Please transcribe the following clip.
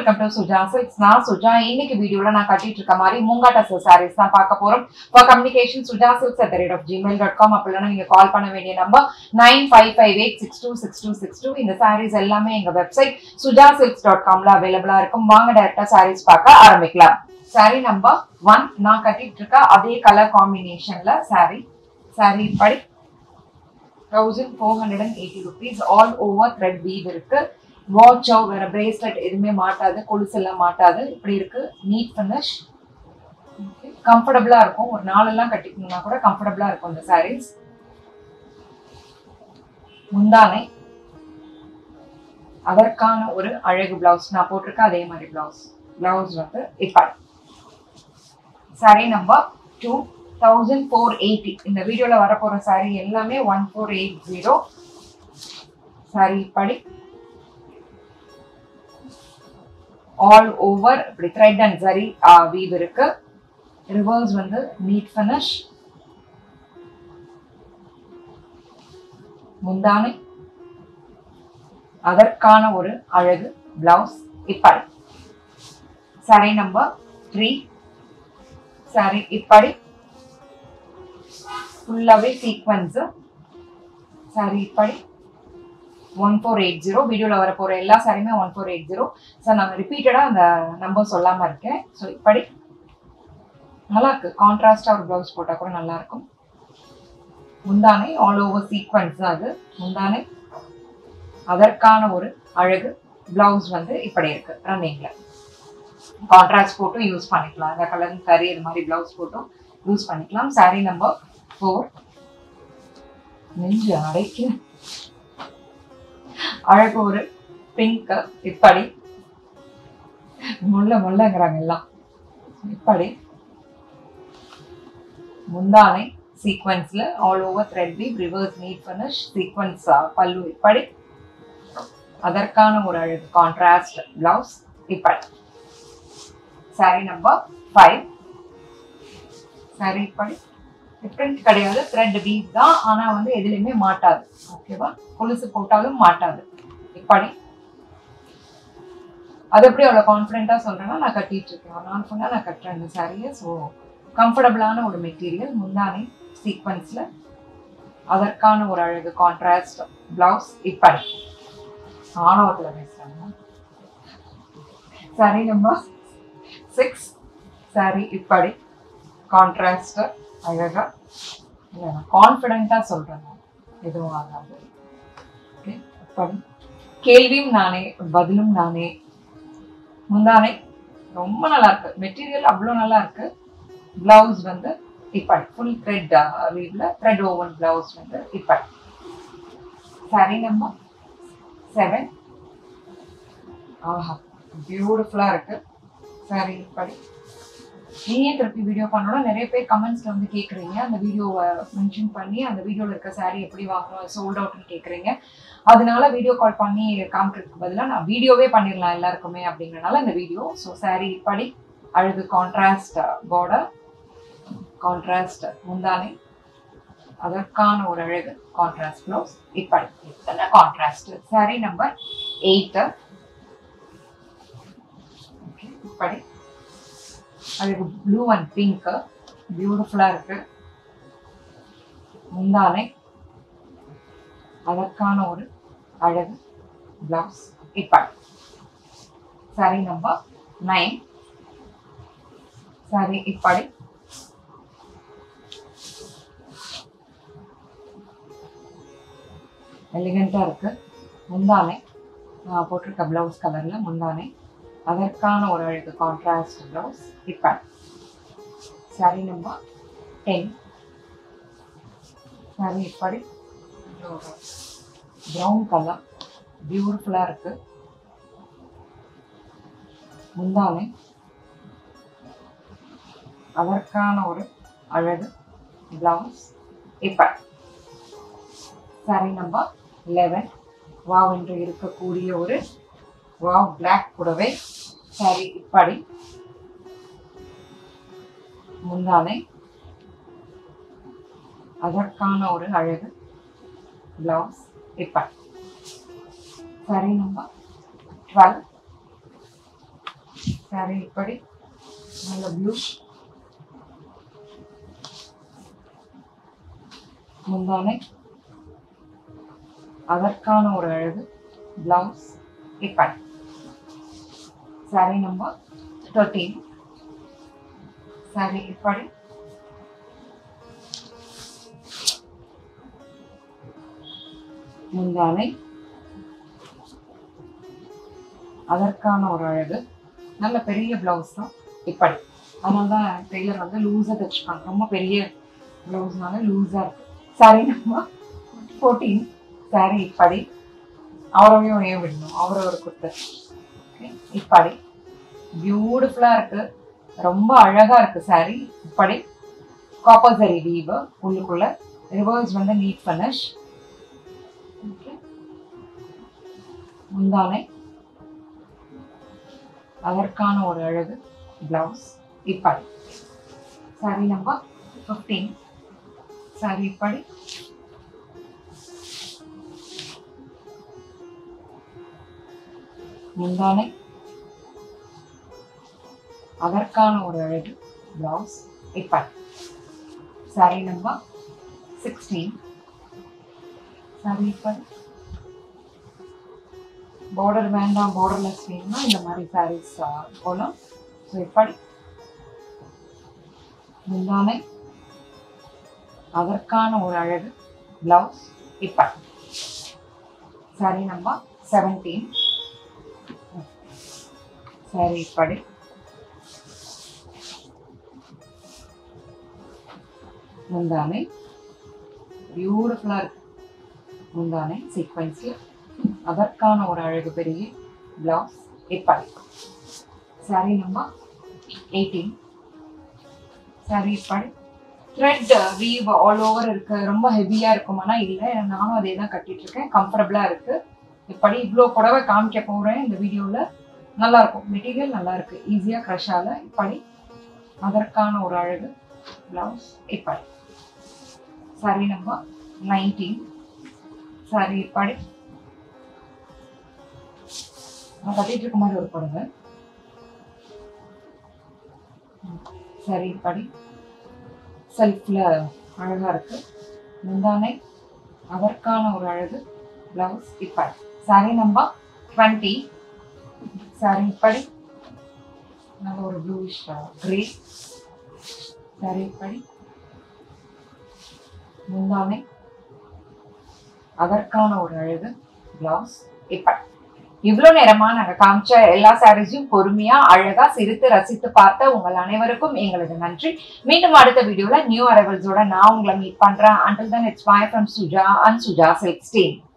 welcome to Suja silks நான் சுஜா இன்னைக்கு வீடியோல நான் கட்டிட்டு இருக்க மாதிரி மூங்காட்டா சில்க் சாரீஸ் தான் பார்க்க போறோம் for communication Suja silks at rate of Gmail dot com அப்படின்னா நீங்க கால் பண்ண வேண்டிய number nine five five eight six two six two six two இந்த சாரீஸ் எல்லாமே எங்க வெப்சைட் சுஜா சில்க்ஸ் டாட் காம்ல அவைலபிளா இருக்கும் வாங்க டைரக்டா சாரீஸ் பார்க்க ஆரம்பிக்கலாம் சாரி நம்பர் ஒன் நான் கட்டிட்டு இருக்க அதே கலர் காம்பினேஷன்ல சாரி சாரி படி thousand four hundred and eighty rupees all over thread weave இருக்கு வாட்சோ வேற பிரேஸ்லெட் எதுவுமே மாட்டாது கொலுசு எல்லாம் மாட்டாது இப்படி இருக்கு நீட் ஃபினிஷ் கம்ஃபர்டபுளா இருக்கும் ஒரு நாளெல்லாம் கட்டிக்கணும்னா கூட கம்ஃபர்டபுளா இருக்கும் இந்த சாரீஸ் முந்தானை அதற்கான ஒரு அழகு பிளவுஸ் நான் போட்டிருக்கேன் அதே மாதிரி பிளவுஸ் பிளவுஸ் வந்து இப்ப sari number two thousand four eighty இந்த வீடியோல வரப்போற சாரி எல்லாமே one four eight zero sari படி ஆல் ஓவர் இப்படி த்ரெட் அண்ட் சரி வீவ் இருக்கு ரிவர்ஸ் வந்து நீட் ஃபினிஷ் முந்தானை அதற்கான ஒரு அழகு பிளவுஸ் இப்படி சாரி நம்பர் த்ரீ சாரி இப்படி ஃபுல்லாகவே சீக்வன்ஸ் சாரி இப்படி ஒன் ஃபோர் எயிட் ஜீரோ வீடியோவில் வர போகிற எல்லா சாரியுமே one four eight zero sir நான் ரிப்பீட்டடாக அந்த நம்பர் சொல்லாமல் இருக்கேன் ஸோ இப்படி நல்லா இருக்கு கான்ட்ராஸ்டாக ஒரு ப்ளவுஸ் போட்டால் கூட நல்லா இருக்கும் முந்தானை ஆல் ஓவர் சீக்வன்ஸ் தான் அது முந்தானை அதற்கான ஒரு அழகு பிளவுஸ் வந்து இப்படி இருக்கு ரன்னிங்ல கான்ட்ராஸ்ட் போட்டும் யூஸ் பண்ணிக்கலாம் இந்த கலர் சரி இது மாதிரி பிளவுஸ் போட்டும் யூஸ் பண்ணிக்கலாம் சாரி நம்பர் ஃபோர் நெஞ்சு அடைக்கு அழகு ஒரு பிங்க் இப்படி முள்ள முள்ளங்கிறாங்க எல்லாம் இப்படி முந்தானை சீக்வன்ஸ்ல all over thread weave reverse neat finish sequence பல்லு இப்படி அதற்கான ஒரு அழகு கான்ட்ராஸ்ட் பிளவுஸ் இப்படி சாரி நம்பர் ஃபைவ் சாரி இப்படி டிஃப்ரெண்ட் கிடையாது த்ரெட் வீவ் தான் ஆனா வந்து எதுலையுமே மாட்டாது ஓகேவா கொலுசு போட்டாலும் மாட்டாது இப்படி அது எப்படி அவ்வளோ கான்ஃபிடென்ட்டா சொல்றேன்னா நான் கட்டிட்டு இருக்கேன் நான் சொன்னா நான் கட்டுறேன் இந்த சாரியை ஸோ கம்ஃபர்டபுளான ஒரு மெட்டீரியல் முந்தானை சீக்வன்ஸ்ல அதற்கான ஒரு அழகு கான்ட்ராஸ்ட் பிளவுஸ் இப்படி ஆணவத்தில் பேசுறாங்க சாரி நம்பர் சிக்ஸ் சாரி இப்படி கான்ட்ராஸ்ட் அழகா இல்லை நான் கான்ஃபிடென்ட்டாக சொல்கிறேன் எதுவும் ஆகாது ஓகே இப்படி கேள்வியும் நானே பதிலும் நானே முந்தானை ரொம்ப நல்லா இருக்கு மெட்டீரியல் அவ்வளோ நல்லா இருக்கு பிளவுஸ் வந்து இப்படி ஃபுல் த்ரெட் வீவ்ல த்ரெட் ஓவன் பிளவுஸ் வந்து இப்படி சாரி நம்பர் செவன் ஆஹா பியூட்டிஃபுல்லாக இருக்கு சாரி இப்படி நீயே திருப்பி வீடியோ பண்ணணும் நிறைய பேர் கமெண்ட்ஸ்ல வந்து கேட்குறீங்க அந்த வீடியோவை மென்ஷன் பண்ணி அந்த வீடியோவில் இருக்க சாரி எப்படி வாங்கணும் சோல்ட் அவுட்னு கேட்குறீங்க அதனால வீடியோ கால் பண்ணி காமிக்கிறதுக்கு பதிலாக நான் வீடியோவே பண்ணிடலாம் எல்லாருக்குமே அப்படிங்கிறனால இந்த வீடியோ ஸோ சாரி இப்படி அழகு கான்ட்ராஸ்ட் பார்டர் கான்ட்ராஸ்ட் முந்தானை அதற்கான ஒரு அழகு கான்ட்ராஸ்ட் ப்ளவுஸ் இப்படி இத்தனை கான்ட்ராஸ்ட் சாரி நம்பர் எயிட்டு இப்படி அதுக்கு ப்ளூ அண்ட் பிங்க் பியூட்டிஃபுல்லாக இருக்கு முந்தானை அதற்கான ஒரு அழகு பிளவுஸ் இப்படி சாரி நம்பர் நைன் சாரி இப்படி எலிகண்ட்டாக இருக்கு முந்தானை நான் போட்டிருக்க பிளவுஸ் கலரில் முந்தானை அதற்கான ஒரு அழகு கான்ட்ராஸ்ட் ப்ளவுஸ் இப்போ சாரி நம்பர் டென் சாரி இப்படி ப்ரௌன் கலர் பியூட்டிஃபுல்லாக இருக்கு முந்தானை அதற்கான ஒரு அழகு பிளவுஸ் இப்போ சாரி நம்பர் லெவன் வாவ் என்று இருக்கக்கூடிய ஒரு வாவ் பிளாக் புடவை சாரி இப்படி முந்தானை அதற்கான ஒரு அழகு பிளவுஸ் இப்படி சாரி நம்பர் டுவெல் சாரி இப்படி நல்ல ப்ளூ முந்தானை அதற்கான ஒரு அழகு பிளவுஸ் இப்படி சாரி நம்பர் தேர்ட்டீன் சாரி இப்படி முந்தானை அதற்கான ஒரு அழகு நல்ல பெரிய பிளவுஸ் தான் இப்படி அதனால தான் டெய்லர் வந்து லூஸாக தைச்சிருக்காங்க ரொம்ப பெரிய பிளவுஸ்னால லூஸாக இருக்கு சாரி நம்ம ஃபோர்டீன் சாரி இப்படி அவரையும் ஏன் விடணும் அவரை ஒரு குத்து ஓகே இப்படி பியூட்டிஃபுல்லாக இருக்கு ரொம்ப அழகா இருக்கு சாரி இப்படி காப்பர் சரி வீவு உள்ளுக்குள்ள ரிவர்ஸ் வந்து நீட் ஃபனிஷ் ஓகே முந்தானை அதற்கான ஒரு அழகு பிளவுஸ் இப்படி சாரி நம்பர் ஃபிஃப்டீன் சாரி இப்படி முந்தானை அதற்கான ஒரு அழகு பிளவுஸ் இப்படி சாரி நம்பர் சிக்ஸ்டீன் சாரி இப்படி பார்டர் வேண்டாம் பார்டர்லெஸ் வேணும்னா இந்த மாதிரி சாரீஸ் போகலாம் ஸோ இப்படி முந்தானை அதற்கான ஒரு அழகு பிளவுஸ் இப்படி சாரி நம்பர் செவன்டீன் சாரி இப்படி முந்தானை பியூட்டிஃபுல்லாக இருக்கு முந்தானை சீக்வன்ஸில் அதற்கான ஒரு அழகு பெரிய பிளவுஸ் இப்படி சாரி நம்பர் எயிட்டீன் சாரி இப்படி த்ரெட் வீவ் ஆல் ஓவர் இருக்கு ரொம்ப ஹெவியாக இருக்குமானா இல்லை நானும் அதே தான் கட்டிட்டு இருக்கேன் கம்ஃபர்டபுளாக இருக்கு இப்படி இவ்வளோ புடவை காமிக்க போகிறேன் இந்த வீடியோவில் நல்லா இருக்கும் மெட்டீரியல் நல்லா இருக்கு ஈஸியாக க்ரஷ் ஆகல இப்படி அதற்கான ஒரு அழகு பிளவுஸ் இப்படி சாரி நம்பர் நைன்டீன் சாரி இப்படி நான் கட்டிட்டு இருக்க மாதிரி ஒரு புடவை சரி இப்படி செல்ஃபில் அழகாக இருக்கு முந்தானை அதற்கான ஒரு அழகு பிளவுஸ் இப்படி சாரி நம்பர் டுவெண்ட்டி சாரி இப்படி நல்ல ஒரு ப்ளூஷ் கிரே சாரி இப்படி முந்தானை அதற்கான ஒரு அழகு பிளவுஸ் இப்படி இவ்வளோ நேரமா நாங்க காமிச்ச எல்லா சாரீஸையும் பொறுமையா அழகா சிரித்து ரசித்து பார்த்த உங்கள் அனைவருக்கும் எங்களது நன்றி மீண்டும் அடுத்த வீடியோல நியூ அரைவல்ஸோட நான் உங்களை மீட் பண்றேன் until then it's bye from Suja and Suja silk Stein